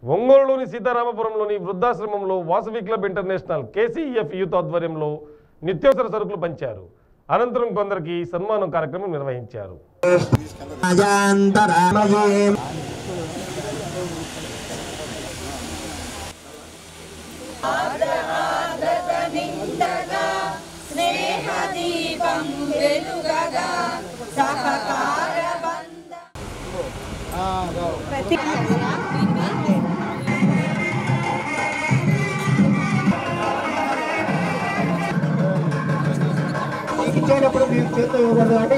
ఒంగోలులోని సీతారామపురంలోని వృద్ధాశ్రమంలో Vasavi club international KCF youth ఆధ్వర్యంలో నిత్యావసర సరుకులు పంచారు అనంతరం కొందరికి సన్మానం కార్యక్రమం నిర్వహించారు స్నేహదీపం వెలుగగా సహకార ఇచ్చేటప్పుడు మీరు చేత్తో ఇవ్వకూడదు అంటే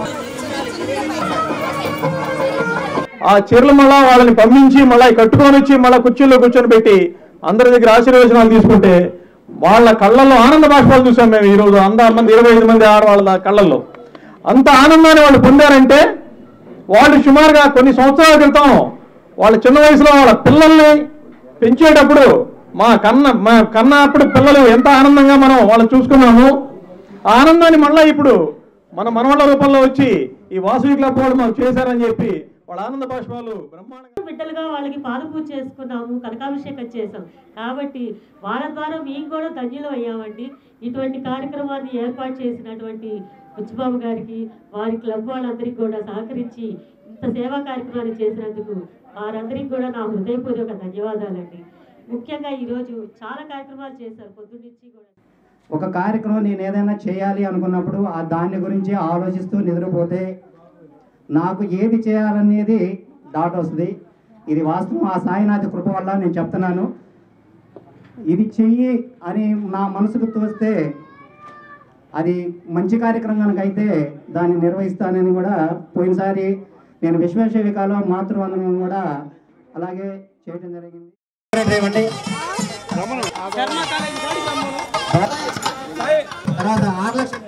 ఆ చీరలు మళ్ళా వాళ్ళని పంపించి మళ్ళీ కట్టుకొని వచ్చి మళ్ళీ కుర్చీలో కూర్చొని పెట్టి అందరి దగ్గర ఆశీర్వచనాలు తీసుకుంటే వాళ్ళ కళ్ళల్లో ఆనంద బాష్పాలు చూసాం మేము ఈరోజు అంద మంది ఇరవై ఐదు మంది ఆడవాళ్ళ కళ్ళల్లో అంత ఆనందాన్ని వాళ్ళు పొందారంటే వాళ్ళు సుమారుగా కొన్ని సంవత్సరాల క్రితం వాళ్ళ చిన్న వయసులో వాళ్ళ పిల్లల్ని పెంచేటప్పుడు మా కన్న మా కన్నప్పుడు పిల్లలు ఎంత ఆనందంగా మనం వాళ్ళని చూసుకున్నాము ఆ ఆనందాన్ని మళ్ళీ ఇప్పుడు మన మనవళ్ళ రూపంలో వచ్చి ఈ వాసవి క్లబ్ వాళ్ళు మాకు చేశారని చెప్పి వాళ్ళ ఆనంద బాష్పాలు బ్రహ్మాండంగా బిడ్డలుగా వాళ్ళకి పాదపూజ చేసుకున్నాము కనకాభిషేకం చేసాం కాబట్టి వాళ్ళ ద్వారా మేము కూడా ధన్యులం అయ్యామండి ఇటువంటి కార్యక్రమాన్ని ఏర్పాటు చేసినటువంటి బుచ్చిబాబు గారికి వారి క్లబ్ వాళ్ళందరికీ కూడా సహకరించి ఇంత సేవా కార్యక్రమాన్ని చేసినందుకు వారందరికీ కూడా నా హృదయపూర్వక ధన్యవాదాలండి ముఖ్యంగా ఈరోజు చాలా కార్యక్రమాలు చేశారు పొద్దున్నుంచి కూడా ఒక కార్యక్రమం నేను ఏదైనా చేయాలి అనుకున్నప్పుడు ఆ దాని గురించి ఆలోచిస్తూ నిద్రపోతే నాకు ఏది చేయాలనేది డాట్ వస్తుంది ఇది వాస్తవం ఆ సాయినాథ కృప వల్ల నేను చెప్తున్నాను ఇది చెయ్యి అని నా మనసుకు తోస్తే అది మంచి కార్యక్రమం కనుక అయితే దాన్ని నిర్వహిస్తానని కూడా పోయినసారి నేను విశ్వేశ్వవికాలో మాతృవందనం కూడా అలాగే చేయడం జరిగింది తర్వాత ఆరు లక్షల